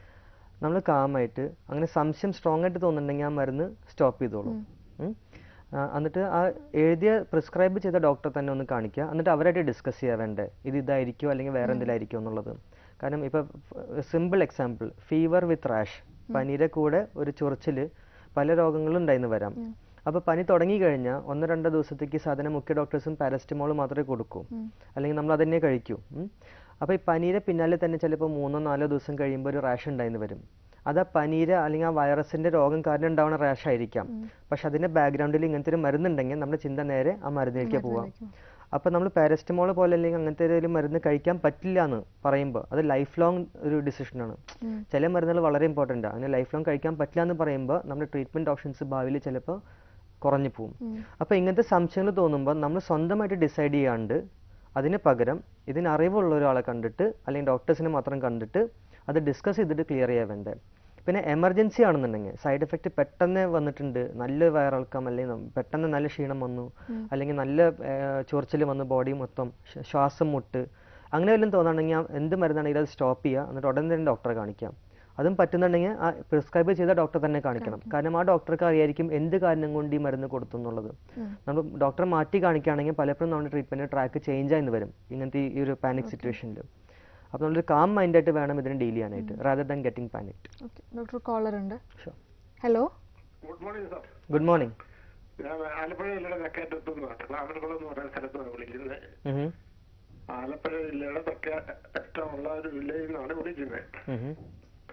നമ്മൾ കാമായിട്ട് അങ്ങനെ സംശയം സ്ട്രോങ് ആയിട്ട് തോന്നുന്നുണ്ടെങ്കിൽ ആ മരുന്ന് സ്റ്റോപ്പ് ചെയ്തോളും ഉം. ആ, എന്നിട്ട് ആ എഴുതിയ പ്രിസ്ക്രൈബ് ചെയ്ത ഡോക്ടറെ തന്നെ ഒന്ന് കാണിക്കുക എന്നിട്ട് അവരായിട്ട് ഡിസ്കസ് ചെയ്യാൻ വേണ്ടേ ഇത് ഇതായിരിക്കുമോ അല്ലെങ്കിൽ വേറെ എന്തെങ്കിലായിരിക്കുമോ എന്നുള്ളത് കാരണം ഇപ്പം simple example fever with rash പനിയുടെ കൂടെ ഒരു ചൊറിച്ചിൽ പല രോഗങ്ങളും ഉണ്ടായിന്ന് വരാം അപ്പോൾ പനി തുടങ്ങി കഴിഞ്ഞാൽ ഒന്നോ രണ്ടോ ദിവസത്തേക്ക് സാധാരണ മുഖ്യ ഡോക്ടേഴ്സും പാരസ്റ്റമോൾ മാത്രമേ കൊടുക്കൂ അല്ലെങ്കിൽ നമ്മൾ അതന്നെ കഴിക്കൂ ഉം. അപ്പോൾ ഈ പനിയുടെ പിന്നാലെ തന്നെ ചിലപ്പോൾ മൂന്നോ നാലോ ദിവസം കഴിയുമ്പോൾ ഒരു റാഷ് ഉണ്ടായിന്ന് വരും അത് ആ പനീര അല്ലെങ്കിൽ ആ വൈറസിന്റെ രോഗം കാരണം ഉണ്ടാവുന്ന റാഷ് ആയിരിക്കാം പക്ഷെ അതിന്റെ ബാക്ക്ഗ്രൗണ്ടിൽ ഇങ്ങനത്തെ ഒരു മരുന്നുണ്ടെങ്കിൽ നമ്മുടെ ചിന്ത നേരെ ആ മരുന്നിലേക്ക് പോവാം അപ്പൊ നമ്മൾ പാരസ്റ്റമോൾ പോലെ അല്ലെങ്കിൽ അങ്ങനത്തെ ഒരു മരുന്ന് കഴിക്കാൻ പറ്റില്ല എന്ന് പറയുമ്പോൾ അത് ലൈഫ് ലോങ് ഒരു ഡിസിഷനാണ് ചില മരുന്നുകൾ വളരെ ഇമ്പോർട്ടൻ്റ് ആണ് അങ്ങനെ ലൈഫ് ലോങ് കഴിക്കാൻ പറ്റില്ല എന്ന് പറയുമ്പോൾ നമ്മുടെ ട്രീറ്റ്മെന്റ് ഓപ്ഷൻസ് ഭാവിയിൽ ചിലപ്പോൾ കുറഞ്ഞു പോകും അപ്പോൾ ഇങ്ങനത്തെ സംശയങ്ങൾ തോന്നുമ്പോൾ നമ്മൾ സ്വന്തമായിട്ട് ഡിസൈഡ് ചെയ്യാണ്ട് അതിന് പകരം ഇതിന് അറിവുള്ള ഒരാളെ കണ്ടിട്ട് അല്ലെങ്കിൽ ഡോക്ടേഴ്സിനെ മാത്രം കണ്ടിട്ട് അത് ഡിസ്കസ് ചെയ്തിട്ട് ക്ലിയർ ചെയ്യാൻ വേണ്ടേ പിന്നെ എമർജൻസി ആണെന്നുണ്ടെങ്കിൽ സൈഡ് എഫക്റ്റ് പെട്ടെന്ന് വന്നിട്ടുണ്ട് നല്ല വയറിളക്കം അല്ലെങ്കിൽ നം- പെട്ടെന്ന് നല്ല ക്ഷീണം വന്നു അല്ലെങ്കിൽ നല്ല ചൊറിച്ചിൽ വന്നു ബോഡി മൊത്തം ശ്വ- ശ്വാസം മുട്ട് അങ്ങനെ വല്ലതും തോന്നുകയാണെങ്കിൽ ആ എന്ത് മരുന്നാണെങ്കിലും അത് സ്റ്റോപ്പ് ചെയ്യുക എന്നിട്ട് ഉടൻ തന്നെ ഡോക്ടറെ കാണിക്കാം അതും പറ്റുന്നുണ്ടെങ്കിൽ ആ പ്രിസ്ക്രൈബ് ചെയ്ത ഡോക്ടറെ തന്നെ കാണിക്കണം കാരണം ആ ഡോക്ടർക്ക് അറിയായിരിക്കും എന്ത് കാരണം കൊണ്ട് ഈ മരുന്ന് കൊടുത്തു എന്നുള്ളത് നമ്മൾ ഡോക്ടറെ മാറ്റി കാണിക്കുകയാണെങ്കിൽ പലപ്പോഴും നമ്മുടെ ട്രീറ്റ്മെന്റ് ട്രാക്ക് ചേഞ്ച് ആയി വരും ഇങ്ങനത്തെ ഈ ഒരു പാനിക് സിറ്റുവേഷനിൽ അപ്പോൾ നമ്മളൊരു കാം മൈൻഡായിട്ട് വേണം ഇതിനെ ഡീൽ ചെയ്യാനായിട്ട് rather than getting panic okay doctor caller ഉണ്ട് sure hello good morning sir good morning ഞാൻ ആലപ്പുഴ ജില്ലയുടെ തെക്കേറ്റത്തു നിന്നാണ് ക്ലാമരകുളം എന്ന് പറയുന്ന സ്ഥലത്താണ് വിളിക്കുന്നത് ആലപ്പുഴ ജില്ലയുടെ തെക്കേ അറ്റമുള്ള ഒരു വില്ലേജിൽ നിന്നാണ് വിളിക്കുന്നത്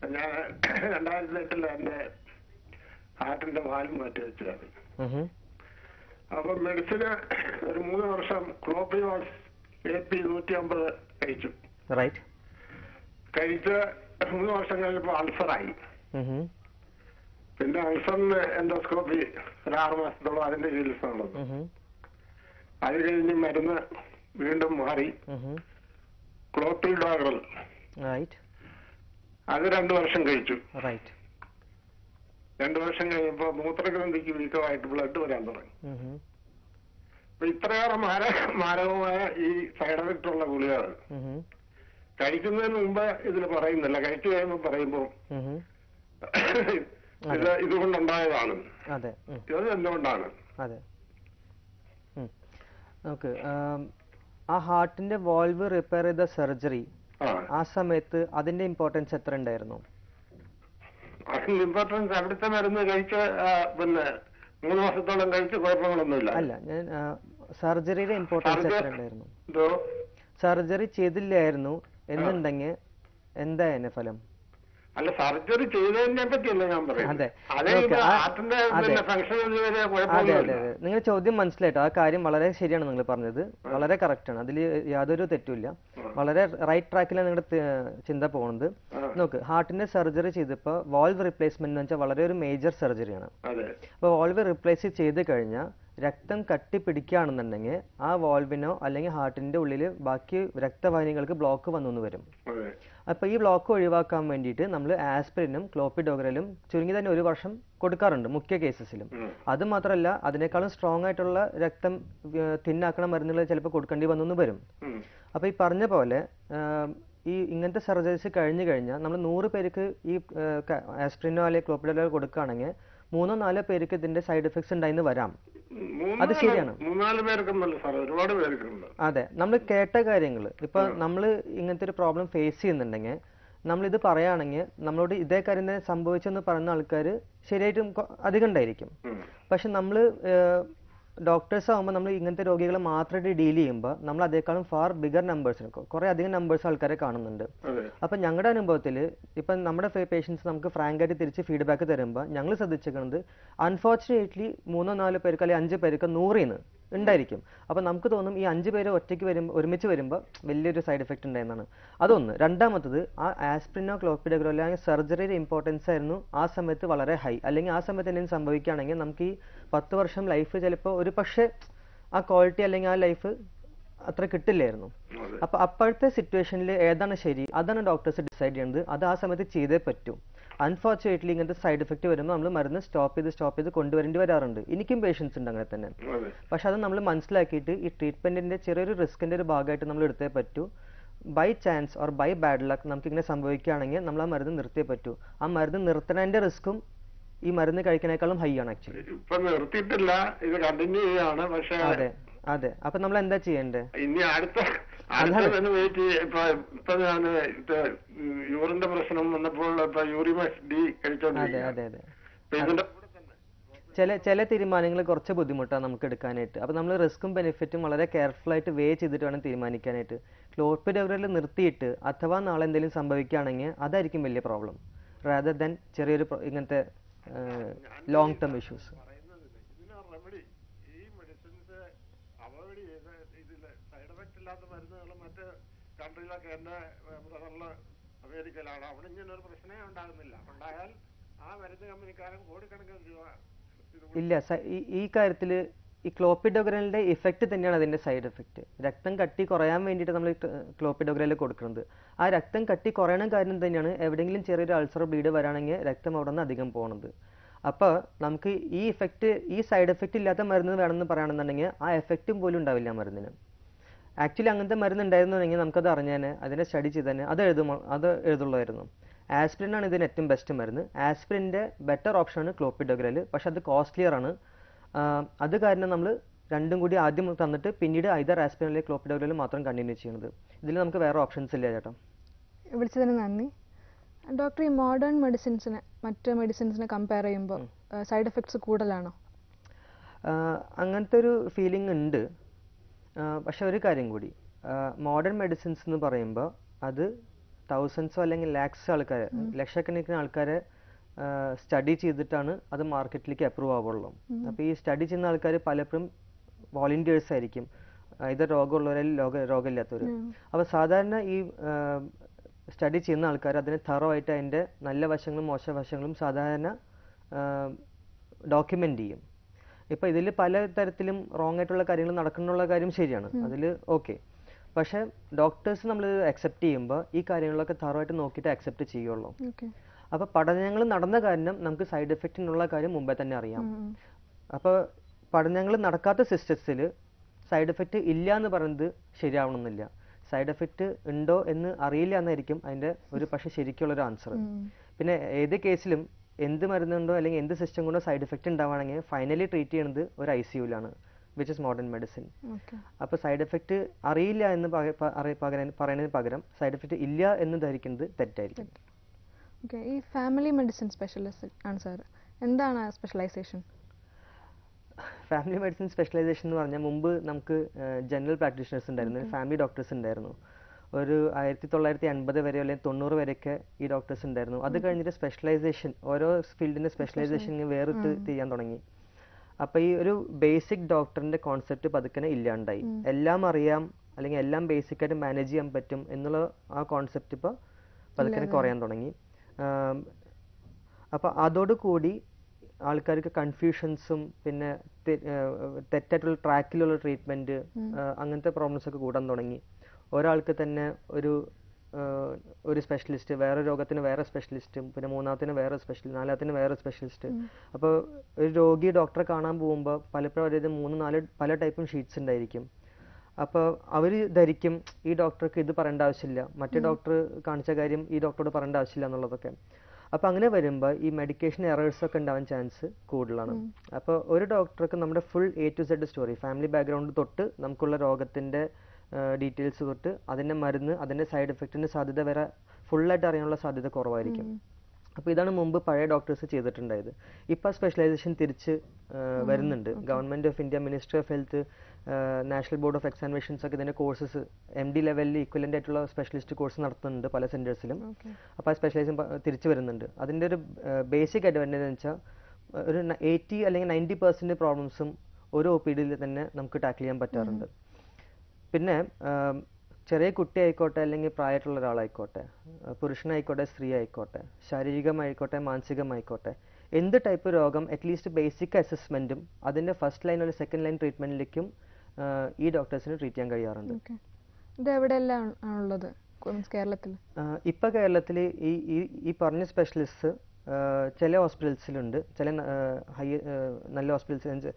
ഞാൻ രണ്ടായിരത്തി എട്ടില് എന്റെ ഹാർട്ടിന്റെ വാൽവ് മാറ്റി വെച്ചതാണ് ഉഹും. അപ്പൊ മെഡിസിന് ഒരു മൂന്ന് വർഷം ക്ലോപ്പിയോസ് എ പി നൂറ്റി അമ്പത് കഴിച്ചു റൈറ്റ് കഴിച്ച് മൂന്ന് വർഷം കഴിഞ്ഞപ്പോ അൾസറായി ഉഹും. പിന്നെ അൾസറിന് എൻഡോസ്കോപ്പി ഒരു ആറ് മാസത്തോളം അതിന്റെ ചികിത്സ നടന്നു ഉഹും. അത് കഴിഞ്ഞ് മരുന്ന് വീണ്ടും മാറി ഉഹും. ക്ലോപ്പിൽ ഡോഗ്രൽ റൈറ്റ് അത് രണ്ടു വർഷം കഴിച്ചു റൈറ്റ് രണ്ടു വർഷം കഴിഞ്ഞപ്പോ മൂത്രഗ്രന്ഥിക്ക് വീക്കമായിട്ട് ബ്ലഡ് വരാൻ തുടങ്ങി ഉഹും. അപ്പൊ ഇത്രയേറെ മാര മാരകമായ ഈ സൈഡ് എഫക്റ്റ് ഉള്ള ഗുളികകൾ ഉഹും. കഴിക്കുന്നതിന് മുമ്പ് ഇതിൽ പറയുന്നില്ല കഴിച്ചു കഴിയുമ്പോൾ പറയുമ്പോൾ ഉഹും. ഇത് ഇതുകൊണ്ടുണ്ടായതാണ് അതെ ഉം. ഇത് എന്തുകൊണ്ടാണ് അതെ ഉം. നമുക്ക് ആം, ആ ഹാർട്ടിന്റെ വാൾവ് റിപ്പയർ ചെയ്ത സർജറി ആ ആ സമയത്ത് അതിന്റെ ഇമ്പോർട്ടൻസ് എത്ര ഉണ്ടായിരുന്നു അതിന് ഇമ്പോർട്ടൻസ് അവിടുത്തെ മരുന്ന് കഴിച്ച് ആ, പിന്നെ മൂന്ന് മാസത്തോളം കഴിച്ച് കുഴപ്പങ്ങളൊന്നുമില്ല അല്ല ഞാൻ സർജറിയുടെ ഇമ്പോർട്ടൻസ് Surgery- എത്ര ഉണ്ടായിരുന്നു ഇതോ സർജറി ചെയ്തില്ലായിരുന്നു എന്നുണ്ടെങ്കിൽ എന്തായിരുന്നു ഫലം അല്ല സർജറി ചെയ്തതിനെ പറ്റിയല്ല ഞാൻ പറയുന്നത് അതെ. അതേ നോക്ക്, ഇത് ആ- ഹാർട്ടിന്റെ അതെ. പിന്നെ ഫംഗ്ഷൻ ഇതുവരെ അതെ അതെ കുഴപ്പമൊന്നുമില്ല അതെ നിങ്ങളുടെ ചോദ്യം മനസ്സിലായിട്ടോ ആ കാര്യം വളരെ ശരിയാണ് നിങ്ങൾ പറഞ്ഞത് വളരെ correct ആണ് അതിൽ യാതൊരു തെറ്റുമില്ല വളരെ റൈറ്റ് ട്രാക്കിലാണ് നിങ്ങളുടെ ത- ചിന്ത പോകുന്നത് ആ. നോക്ക് ഹാർട്ടിന്റെ സർജറി ചെയ്തപ്പോൾ വാൾവ് റീപ്ലേസ്മെന്റ് എന്ന് വെച്ചാൽ വളരെ ഒരു മേജർ സർജറിയാണ് അതെ അപ്പോൾ വാൾവ് റിപ്ലേസ് ചെയ്ത് കഴിഞ്ഞാൽ രക്തം കട്ടി പിടിക്കുകയാണെന്നുണ്ടെങ്കിൽ ആ വാൾവിനോ അല്ലെങ്കിൽ ഹാർട്ടിന്റെ ഉള്ളിൽ ബാക്കി രക്തവാഹിനികൾക്ക് ബ്ലോക്ക് വന്നു എന്ന് വരും അതെ അപ്പോൾ ഈ ബ്ലോക്ക് ഒഴിവാക്കാൻ വേണ്ടിയിട്ട് നമ്മൾ ആസ്പിരിനും ക്ലോപ്പിഡോഗ്രലും ചുരുങ്ങി തന്നെ ഒരു വർഷം കൊടുക്കാറുണ്ട് മുഖ്യ കേസസിലും ഉം. അത് മാത്രമല്ല അതിനേക്കാളും സ്ട്രോങ് ആയിട്ടുള്ള രക്തം തിന്നാക്കണ മരുന്നുകൾ ചിലപ്പോൾ കൊടുക്കേണ്ടി വന്നു എന്ന് വരും ഉം. അപ്പോൾ ഈ പറഞ്ഞ പോലെ ആം, ഈ ഇങ്ങനത്തെ സർജറീസ് കഴിഞ്ഞു കഴിഞ്ഞാൽ നമ്മൾ നൂറ് പേർക്ക് ഈ ആസ്പിരിനോ അല്ലെങ്കിൽ ക്ലോപ്പിഡോഗ്രോ കൊടുക്കുകയാണെങ്കിൽ മൂന്നോ നാലോ പേർക്ക് ഇതിന്റെ സൈഡ് എഫക്ട്സ് ഉണ്ടായിന്ന് വരാം അത് മൂന്നാല് ശരിയാണ്. മൂന്നാല് പേർക്കൊന്നല്ല സാർ ഒരുപാട് പേർക്കുണ്ട് അതെ നമ്മൾ കേട്ട കാര്യങ്ങൾ ഇപ്പൊ നമ്മൾ ഇങ്ങനത്തെ ഒരു പ്രോബ്ലം ഫേസ് ചെയ്യുന്നുണ്ടെങ്കിൽ നമ്മൾ ഇത് പറയുകയാണെങ്കിൽ നമ്മളോട് ഇതേ കാര്യം തന്നെ സംഭവിച്ചെന്ന് പറയുന്ന ആൾക്കാർ ശരിയായിട്ടും കൊ- അധികം ഉണ്ടായിരിക്കും ഉം. പക്ഷെ നമ്മൾ ഡോക്ടേഴ്സ് ആകുമ്പോൾ നമ്മൾ ഇങ്ങനത്തെ രോഗികളെ മാത്രമായിട്ട് ഡീൽ ചെയ്യുമ്പോൾ നമ്മൾ അതേക്കാളും ഫാർ ബിഗർ നമ്പേഴ്സിന് കുറേ അധികം നമ്പേഴ്സ് ആൾക്കാരെ കാണുന്നുണ്ട് അതെ അപ്പം ഞങ്ങളുടെ അനുഭവത്തിൽ ഇപ്പം നമ്മുടെ പേഷ്യൻസ് നമുക്ക് ഫ്രാങ്ക് ആയിട്ട് തിരിച്ച് ഫീഡ്ബാക്ക് തരുമ്പോൾ ഞങ്ങൾ ശ്രദ്ധിച്ചിരിക്കുന്നത് അൺഫോർച്ചുനേറ്റ്ലി മൂന്നോ നാലോ പേർക്ക് അല്ലെങ്കിൽ അഞ്ച് പേർക്ക് നൂറിന്ന് ഉണ്ടായിരിക്കും അപ്പം നമുക്ക് തോന്നും ഈ അഞ്ച് പേര് ഒറ്റയ്ക്ക് വരുമ്പോൾ ഒരുമിച്ച് വരുമ്പോൾ വലിയൊരു സൈഡ് എഫക്റ്റ് ഉണ്ടായെന്നാണ് അതൊന്ന് രണ്ടാമത്തത് ആ ആസ്പ്രിനോ ക്ലോപ്പിഡഗ്രോ അല്ലെങ്കിൽ സർജറിയുടെ ഇമ്പോർട്ടൻസ് ആയിരുന്നു ആ സമയത്ത് വളരെ ഹൈ അല്ലെങ്കിൽ ആ സമയത്ത് എന്തെങ്കിലും സംഭവിക്കുകയാണെങ്കിൽ നമുക്ക് ഈ പത്ത് വർഷം ലൈഫ് ചിലപ്പോൾ ഒരു പക്ഷേ ആ ക്വാളിറ്റി അല്ലെങ്കിൽ ആ ലൈഫ് അത്ര കിട്ടില്ലായിരുന്നു അതെ അപ്പൊ അപ്പോഴത്തെ സിറ്റുവേഷനിൽ ഏതാണ് ശരി അതാണ് ഡോക്ടേഴ്സ് ഡിസൈഡ് ചെയ്യുന്നത് അത് ആ സമയത്ത് ചെയ്തേ പറ്റൂ അൺഫോർച്ചുനേറ്റ്ലി ഇങ്ങനത്തെ സൈഡ് എഫക്റ്റ് വരുമ്പോൾ നമ്മൾ മരുന്ന് സ്റ്റോപ്പ് ചെയ്ത് സ്റ്റോപ്പ് ചെയ്ത് കൊണ്ടുവരേണ്ടി വരാറുണ്ട് എനിക്കും പേഷ്യൻസ് ഉണ്ട് അങ്ങനെ തന്നെ അതെ പക്ഷെ അത് നമ്മൾ മനസ്സിലാക്കിയിട്ട് ഈ ട്രീറ്റ്മെന്റിന്റെ ചെറിയൊരു റിസ്കിന്റെ ഒരു ഭാഗമായിട്ട് നമ്മൾ എടുത്തേ പറ്റൂ by chance or by bad luck നമുക്ക് ഇങ്ങനെ സംഭവിക്കുകയാണെങ്കിൽ നമ്മൾ ആ മരുന്ന് നിർത്തിയേ പറ്റൂ ആ മരുന്ന് നിർത്തുന്നതിന്റെ റിസ്ക്കും ഈ മരുന്ന് കഴിക്കുന്നതിനേക്കാളും ഹൈ ആണ് ആക്ച്വലി ഇപ്പൊ നിർത്തിയിട്ടില്ല ഇത് കണ്ടിന്യൂ ചെയ്യാണ് പക്ഷെ അതെ അതെ അപ്പൊ നമ്മൾ എന്താ ചെയ്യണ്ടേ ഇനി അടുത്ത അടുത്തതിന് വെയിറ്റ് ചെയ്യ ഇപ്പൊ ഇപ്പൊ ഞാൻ ഇത് യൂറിന്റെ പ്രശ്നം വന്നപ്പോൾ ഇപ്പൊ യൂറിമസ് ഡി അതെ കഴിച്ചോണ്ടിരിക്കുക അതെ അതെ അപ്പൊ ഇതിന്റെ കൂടെ തന്നെ ചില ചില തീരുമാനങ്ങൾ കുറച്ച് ബുദ്ധിമുട്ടാണ് നമുക്ക് എടുക്കാനായിട്ട് അപ്പോൾ നമ്മൾ റിസ്ക്കും ബെനിഫിറ്റും വളരെ കെയർഫുൾ ആയിട്ട് വേ ചെയ്തിട്ട് വേണം തീരുമാനിക്കാനായിട്ട് ക്ലോപ്പിഡോഗ്രയിൽ നിർത്തിയിട്ട് അഥവാ നാളെ എന്തെങ്കിലും സംഭവിക്കുകയാണെങ്കിൽ അതായിരിക്കും വലിയ പ്രോബ്ലം റാദർ ദാൻ ചെറിയൊരു pro- ഇങ്ങനത്തെ ലോങ് ടേം ഇഷ്യൂസ് പറയുന്നതില്ല ഇതിന് റെമഡി ഈ മെഡിസിൻസ് അവോയ്ഡ് ചെയ്ത് ഇതില് സൈഡ് എഫക്റ്റ് ഇല്ലാത്ത മരുന്നുകൾ മറ്റ് കൺട്രിയിലൊക്കെ എന്റെ ബ്രദറില് അമേരിക്കയിലാണ് അവിടെ ഇങ്ങനെ ഒരു പ്രശ്നമേ ഉണ്ടാകുന്നില്ല ഉണ്ടായാൽ ആ മരുന്ന് കമ്പനിക്കാരൻ കോടിക്കണക്കിന് രൂപ ഇത് കൊടുക്കും. ഇല്ല സ- ഈ- ഈ കാര്യത്തിൽ ഈ ക്ലോപ്പിഡോഗ്രലിന്റെ ഇഫക്റ്റ് തന്നെയാണ് അതിന്റെ സൈഡ് എഫക്റ്റ് രക്തം കട്ടി കുറയാൻ വേണ്ടിയിട്ട് നമ്മൾ ക്ലോപ്പിഡോഗ്രലിൽ കൊടുക്കുന്നത് ആ രക്തം കട്ടി കുറയണ കാര്യം തന്നെയാണ് എവിടെയെങ്കിലും ചെറിയൊരു അൾസർ ബ്ലീഡ് വരാണെങ്കിൽ രക്തം അവിടെ നിന്ന് അധികം പോകുന്നത് അപ്പോൾ നമുക്ക് ഈ ഇഫക്റ്റ് ഈ സൈഡ് എഫക്റ്റ് ഇല്ലാത്ത മരുന്ന് വേണമെന്ന് പറയുകയാണെന്നുണ്ടെങ്കിൽ ആ എഫക്റ്റും പോലും ഉണ്ടാവില്ല ആ മരുന്നിന് ആക്ച്വലി അങ്ങനത്തെ മരുന്ന് ഉണ്ടായിരുന്നുണ്ടെങ്കിൽ നമുക്കത് അറിഞ്ഞാൽ അതിനെ സ്റ്റഡി ചെയ്തേനെ അത് എഴുതുമോ അത് എഴുതുള്ളായിരുന്നു ആസ്പിരിൻ ആണ് ഇതിന് ഏറ്റവും ബെസ്റ്റ് മരുന്ന് ആസ്പിരിൻ്റെ ബെറ്റർ ഓപ്ഷനാണ് ക്ലോപ്പിഡോഗ്രൽ പക്ഷെ അത് കോസ്റ്റ്ലിയർ ആണ് ആഹ് അത് കാരണം നമ്മൾ രണ്ടും കൂടി ആദ്യം തന്നിട്ട് പിന്നീട് ഐതർ ആസ്പിരിൻ അല്ലെങ്കിൽ ക്ലോപ്പിഡോഗ്രൽ മാത്രം കണ്ടിന്യൂ ചെയ്യുന്നത് ഇതിൽ നമുക്ക് വേറെ ഓപ്ഷൻസ് ഇല്ല ചേട്ടാ വിളിച്ചതിന് നന്ദി ഡോക്ടർ ഈ മോഡേൺ മെഡിസിൻസിനെ മറ്റ് മെഡിസിൻസിനെ കമ്പയർ ചെയ്യുമ്പോൾ സൈഡ് എഫക്ട്സ് കൂടുതലാണോ ആഹ് അങ്ങനത്തെ ഒരു ഫീലിംഗ് ഉണ്ട് ആഹ് പക്ഷെ ഒരു കാര്യം കൂടി മോഡേൺ മെഡിസിൻസ് എന്ന് പറയുമ്പോൾ അത് തൗസൻഡ്സോ അല്ലെങ്കിൽ ലാക്സ് ആൾക്കാരെ ലക്ഷക്കണക്കിന് ആൾക്കാരെ സ്റ്റഡി ചെയ്തിട്ടാണ് അത് മാർക്കറ്റിലേക്ക് അപ്രൂവ് ആവുള്ളൂ അപ്പോൾ ഈ സ്റ്റഡി ചെയ്യുന്ന ആൾക്കാർ പലപ്പോഴും വോളണ്ടിയേഴ്സ് ആയിരിക്കും ആ, ഇത് രോഗമുള്ളവരിൽ രോഗ രോഗമില്ലാത്തവർ അപ്പോൾ സാധാരണ ഈ സ്റ്റഡി ചെയ്യുന്ന ആൾക്കാർ അതിനെ thorough ആയിട്ട് അതിൻ്റെ നല്ല വശങ്ങളും മോശ വശങ്ങളും സാധാരണ ഡോക്യുമെൻ്റ് ചെയ്യും ഇപ്പോൾ ഇതിൽ പല തരത്തിലും റോങ് ആയിട്ടുള്ള കാര്യങ്ങൾ നടക്കുന്നുള്ള കാര്യം ശരിയാണ് അതിൽ ഓക്കെ പക്ഷേ ഡോക്ടേഴ്സ് നമ്മൾ അക്സെപ്റ്റ് ചെയ്യുമ്പോൾ ഈ കാര്യങ്ങളൊക്കെ thorough ആയിട്ട് നോക്കിയിട്ട് അക്സെപ്റ്റ് ചെയ്യുള്ളൂ ഓക്കെ അപ്പോൾ പഠനങ്ങൾ നടന്ന കാരണം നമുക്ക് സൈഡ് എഫക്റ്റിനുള്ള കാര്യം മുമ്പേ തന്നെ അറിയാം അപ്പോൾ പഠനങ്ങൾ നടക്കാത്ത സിസ്റ്റത്തിൽ സൈഡ് എഫക്റ്റ് ഇല്ല എന്ന് പറയുന്നത് ശരിയാവണമെന്നില്ല സൈഡ് എഫക്റ്റ് ഉണ്ടോ എന്ന് അറിയില്ല എന്നായിരിക്കും അതിൻ്റെ ഒരു പക്ഷേ ശരിക്കുള്ള ഒരു ആൻസർ പിന്നെ ഏത് കേസിലും എന്ത് മരുന്നുണ്ടോ അല്ലെങ്കിൽ എന്ത് സിസ്റ്റം കൊണ്ടോ സൈഡ് എഫക്റ്റ് ഉണ്ടാവുകയാണെങ്കിൽ ഫൈനലി ട്രീറ്റ് ചെയ്യുന്നത് ഒരു ഐ സി യുലാണ് which is modern medicine okay അപ്പോൾ സൈഡ് എഫക്റ്റ് അറിയില്ല എന്ന് പക- പ- അറി- പകരം പറയുന്നതിന് പകരം സൈഡ് എഫക്റ്റ് ഇല്ല എന്ന് ധരിക്കുന്നത് തെറ്റായിരിക്കും ഓക്കെ ഈ ഫാമിലി മെഡിസിൻ സ്പെഷ്യലിസ്റ്റ് ആണ് സാർ എന്താണ് സ്പെഷ്യലൈസേഷൻ ഫാമിലി മെഡിസിൻ സ്പെഷ്യലൈസേഷൻ എന്ന് പറഞ്ഞാൽ മുമ്പ് നമുക്ക് ജനറൽ പ്രാക്ടീഷണേഴ്സ് ഉണ്ടായിരുന്നു ഫാമിലി ഡോക്ടേഴ്സ് ഉണ്ടായിരുന്നു ഒരു ആയിരത്തി തൊള്ളായിരത്തി എൺപത് വരെ അല്ലെങ്കിൽ തൊണ്ണൂറ് വരെയൊക്കെ ഈ ഡോക്ടേഴ്സ് ഉണ്ടായിരുന്നു അത് കഴിഞ്ഞിട്ട് സ്പെഷ്യലൈസേഷൻ ഓരോ ഫീൽഡിന്റെ സ്പെഷ്യലൈസേഷൻ വേറിട്ട് ചെയ്യാൻ തുടങ്ങി അപ്പൊ ഈ ഒരു ബേസിക് ഡോക്ടറിന്റെ കോൺസെപ്റ്റ് പതുക്കനെ ഇല്ലാണ്ടായി എല്ലാം അറിയാം അല്ലെങ്കിൽ എല്ലാം ബേസിക് ആയിട്ട് മാനേജ് ചെയ്യാൻ പറ്റും എന്നുള്ള ആ കോൺസെപ്റ്റ് ഇപ്പോൾ പതുക്കനെ കുറയാൻ തുടങ്ങി ആം, അപ്പൊ അതോടുകൂടി ആൾക്കാർക്ക് കൺഫ്യൂഷൻസും പിന്നെ തെ- ഏഹ് തെറ്റായിട്ടുള്ള ട്രാക്കിലുള്ള ട്രീറ്റ്മെന്റ് അങ്ങനത്തെ പ്രോബ്ലംസ് ഒക്കെ കൂടാൻ തുടങ്ങി ഒരാൾക്ക് തന്നെ ഒരു ഏഹ് ഒരു സ്പെഷ്യലിസ്റ്റ് വേറെ രോഗത്തിന് വേറെ സ്പെഷ്യലിസ്റ്റും പിന്നെ മൂന്നാമത്തിന് വേറെ സ്പെഷ്യലിസ്റ്റ് നാലാമത്തിന് വേറെ സ്പെഷ്യലിസ്റ്റ് അപ്പോൾ ഒരു രോഗി ഡോക്ടറെ കാണാൻ പോകുമ്പോൾ പലപ്പോഴും അതായത് മൂന്ന് നാല് പല ടൈപ്പും ഷീറ്റ്സ് ഉണ്ടായിരിക്കും അപ്പോൾ അവർ ധരിക്കും ഈ ഡോക്ടർക്ക് ഇത് പറയേണ്ട ആവശ്യമില്ല മറ്റേ ഡോക്ടർ കാണിച്ച കാര്യം ഈ ഡോക്ടറോട് പറയേണ്ട ആവശ്യമില്ല എന്നുള്ളതൊക്കെ അപ്പോൾ അങ്ങനെ വരുമ്പോൾ ഈ മെഡിക്കേഷൻ എറേഴ്സ് ഒക്കെ ഉണ്ടാവാൻ ചാൻസ് കൂടുതലാണ് അപ്പോൾ ഒരു ഡോക്ടർക്ക് നമ്മുടെ full A to Z story family background തൊട്ട് നമുക്കുള്ള രോഗത്തിൻ്റെ ഡീറ്റെയിൽസ് തൊട്ട് അതിൻ്റെ മരുന്ന് അതിൻ്റെ സൈഡ് എഫക്റ്റിൻ്റെ സാധ്യത വരെ ഫുള്ളായിട്ട് അറിയാനുള്ള സാധ്യത കുറവായിരിക്കും അപ്പോൾ ഇതാണ് മുമ്പ് പഴയ ഡോക്ടേഴ്സ് ചെയ്തിട്ടുണ്ടായത് ഇപ്പോൾ സ്പെഷ്യലൈസേഷൻ തിരിച്ച് ആ, വരുന്നുണ്ട് government of India ministry of health national board of examinations ഒക്കെ ഇതിൻ്റെ കോഴ്സസ് എം ഡി ലെവലിൽ ഈക്വലൻ്റ് ആയിട്ടുള്ള സ്പെഷ്യലിസ്റ്റ് കോഴ്സ് നടത്തുന്നുണ്ട് പല സെൻറ്റേഴ്സിലും ഓക്കെ അപ്പോൾ ആ സ്പെഷ്യലൈസേഷൻ തിരിച്ചു വരുന്നുണ്ട് അതിൻ്റെ ഒരു ബേസിക് അഡ്വാൻറ്റേജ് എന്ന് വെച്ചാൽ ഒരു എയ്റ്റി അല്ലെങ്കിൽ നയൻറ്റി പെർസെൻറ്റ് പ്രോബ്ലംസും ഒരു ഒ പി ഡിയിൽ തന്നെ നമുക്ക് ടാക്കിൾ ചെയ്യാൻ പറ്റാറുണ്ട് പിന്നെ ആം, ചെറിയ കുട്ടി ആയിക്കോട്ടെ അല്ലെങ്കിൽ പ്രായമായിട്ടുള്ള ഒരാളായിക്കോട്ടെ ആ, പുരുഷനായിക്കോട്ടെ സ്ത്രീ ആയിക്കോട്ടെ ശാരീരികമായിക്കോട്ടെ മാനസികമായിക്കോട്ടെ എന്ത് ടൈപ്പ് രോഗം അറ്റ്ലീസ്റ്റ് ബേസിക് അസസ്മെൻറ്റും അതിൻ്റെ ഫസ്റ്റ് ലൈൻ അല്ലെങ്കിൽ സെക്കൻഡ് ലൈൻ ട്രീറ്റ്മെൻറ്റിലേക്കും ഈ ഡോക്ടേഴ്സിന് ട്രീറ്റ് ചെയ്യാൻ കഴിയാറുണ്ട് ഓക്കെ ഇത് എവിടെയെല്ലാം ആണുള്ളത് മീൻസ് കേരളത്തിൽ ആഹ് ഇപ്പൊ കേരളത്തിൽ ഈ ഈ ഈ പറഞ്ഞ സ്പെഷ്യലിസ്റ്റ് ചില ഹോസ്പിറ്റൽസിലുണ്ട് ചില ന- ആഹ് ഹൈ ആഹ് നല്ല ഹോസ്പിറ്റൽസ്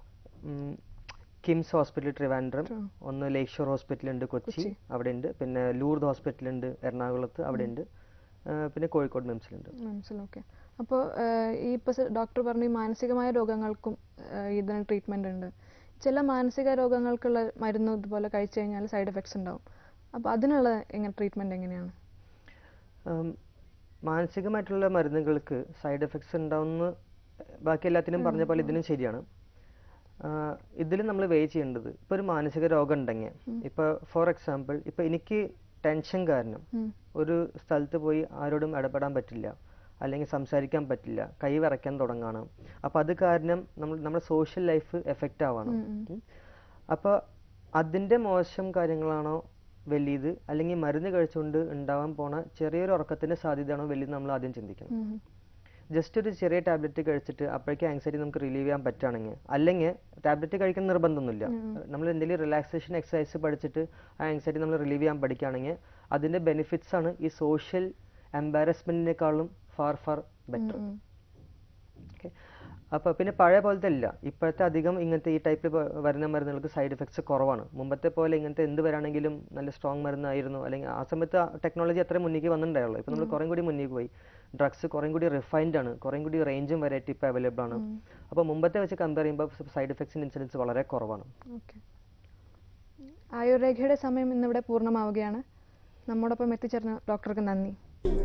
കിംസ് ഹോസ്പിറ്റൽ ട്രിവാൻഡ്രം ഒന്ന് ലേക്ക് ഷോർ ഹോസ്പിറ്റൽ ഉണ്ട് കൊച്ചി അവിടെ ഉണ്ട് പിന്നെ ലൂർദ് ഹോസ്പിറ്റൽ ഉണ്ട് എറണാകുളത്ത് അവിടെ ഉണ്ട് ആഹ് പിന്നെ കോഴിക്കോട് മിംസിലുണ്ട് മനസ്സിലായി ഓക്കെ അപ്പോൾ ഈ ഇപ്പോൾ ഡോക്ടർ പറഞ്ഞു ഈ മാനസികമായ രോഗങ്ങൾക്കും ആഹ് ഇതിന് ട്രീറ്റ്മെൻ്റ് ഉണ്ട് ചില മാനസിക രോഗങ്ങൾക്കുള്ള മരുന്ന് ഇതുപോലെ കഴിച്ചു കഴിഞ്ഞാൽ സൈഡ് എഫക്ട്സ് ഉണ്ടാവും അപ്പോൾ അതിനുള്ള എങ്ങനെ ട്രീറ്റ്മെൻറ്റ് എങ്ങനെയാണ് ആം, മാനസികമായിട്ടുള്ള മരുന്നുകൾക്ക് സൈഡ് എഫക്ട്സ് ഉണ്ടാവുന്ന ബാക്കി എല്ലാത്തിനും പറഞ്ഞ പോലെ ഇതിനും ശരിയാണ് ഇതിൽ നമ്മൾ വേ ചെയ്യേണ്ടത് ഇപ്പോൾ ഒരു മാനസിക രോഗം ഉണ്ടെങ്കിൽ ഇപ്പോൾ ഫോർ എക്സാമ്പിൾ ഇപ്പോൾ എനിക്ക് ടെൻഷൻ കാരണം ഉം. ഒരു സ്ഥലത്ത് പോയി ആരോടും ഇടപെടാൻ പറ്റില്ല അല്ലെങ്കിൽ സംസാരിക്കാൻ പറ്റില്ല കൈ വിറയ്ക്കാൻ തുടങ്ങാണ് അപ്പോൾ അത് കാരണം നമ്മൾ നമ്മുടെ സോഷ്യൽ ലൈഫ് എഫക്റ്റ് ആവാണ് ഉം. അപ്പോൾ അതിൻ്റെ മോശം കാര്യങ്ങളാണോ വലിയത് അല്ലെങ്കിൽ മരുന്ന് കഴിച്ചുകൊണ്ട് ഉണ്ടാവാൻ പോണ ചെറിയൊരു ഉറക്കത്തിൻ്റെ സാധ്യതയാണോ വലിയത് നമ്മൾ ആദ്യം ചിന്തിക്കണം ഉം. ജസ്റ്റ് ഒരു ചെറിയ ടാബ്ലറ്റ് കഴിച്ചിട്ട് അപ്പോഴേക്കും ആങ്സൈറ്റി നമുക്ക് റിലീവ് ചെയ്യാൻ പറ്റുകയാണെങ്കിൽ അല്ലെങ്കിൽ ടാബ്ലറ്റ് കഴിക്കുന്ന നിർബന്ധമൊന്നുമില്ല നമ്മൾ എന്തെങ്കിലും റിലാക്സേഷൻ എക്സസൈസ് പഠിച്ചിട്ട് ആ ആങ്സൈറ്റി നമ്മൾ റിലീവ് ചെയ്യാൻ പഠിക്കുകയാണെങ്കിൽ അതിൻ്റെ ബെനിഫിറ്റ്സ് ആണ് ഈ സോഷ്യൽ എംബാരസ്മെൻറ്റിനേക്കാളും ഫാർ ഫാർ ബെറ്റർ ഉം. ഓക്കെ അപ്പോൾ പിന്നെ പഴയ പോലത്തെ അല്ല ഇപ്പോഴത്തെ അധികം ഇങ്ങനത്തെ ഈ ടൈപ്പിൽ വരുന്ന മരുന്നുകൾക്ക് സൈഡ് എഫക്ട്സ് കുറവാണ് മുമ്പത്തെ പോലെ ഇങ്ങനത്തെ എന്ത് വരാണെങ്കിലും നല്ല സ്ട്രോങ് മരുന്നായിരുന്നു അല്ലെങ്കിൽ ആ സമയത്ത് ടെക്നോളജി അത്ര മുന്നിലേക്ക് വന്നിട്ടുണ്ടായുള്ളൂ ഇപ്പോൾ നമ്മൾ കുറേ കൂടി മുന്നിലേക്ക് പോയി ഡ്രഗ്സ് കുറേ കൂടി റിഫൈൻഡ് ആണ് കുറേ കൂടി റേഞ്ചും വെറൈറ്റി ഇപ്പോൾ അവൈലബിൾ ആണ് അപ്പോൾ മുമ്പത്തെ വെച്ച് കമ്പയർ ചെയ്യുമ്പോൾ സൈഡ് എഫക്ട്സിൻ്റെ ഇൻസിഡൻസ് വളരെ കുറവാണ് ഓക്കെ ആയുർരേഖയുടെ സമയം ഇന്നിവിടെ പൂർണ്ണമാവുകയാണ് നമ്മോടൊപ്പം എത്തിച്ചേർന്ന ഡോക്ടർക്ക് നന്ദി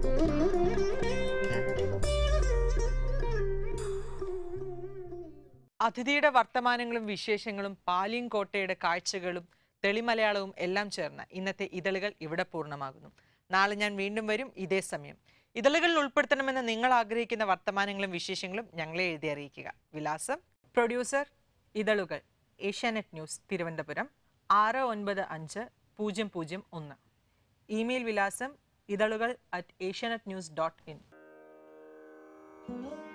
അതിഥിയുടെ വർത്തമാനങ്ങളും വിശേഷങ്ങളും പാലിയങ്കോട്ടയുടെ കാഴ്ചകളും തെളിമലയാളവും എല്ലാം ചേർന്ന ഇന്നത്തെ ഇതളുകൾ ഇവിടെ പൂർണ്ണമാകുന്നു നാളെ ഞാൻ വീണ്ടും വരും ഇതേ സമയം ഇതളുകളിൽ ഉൾപ്പെടുത്തണമെന്ന് നിങ്ങൾ ആഗ്രഹിക്കുന്ന വർത്തമാനങ്ങളും വിശേഷങ്ങളും ഞങ്ങളെ എഴുതി അറിയിക്കുക വിലാസം പ്രൊഡ്യൂസർ ഇതളുകൾ ഏഷ്യാനെറ്റ് ന്യൂസ് തിരുവനന്തപുരം ആറ് ഒൻപത് അഞ്ച് പൂജ്യം പൂജ്യം ഒന്ന് ഇമെയിൽ വിലാസം ഇതളുകൾ at Asianet news dot in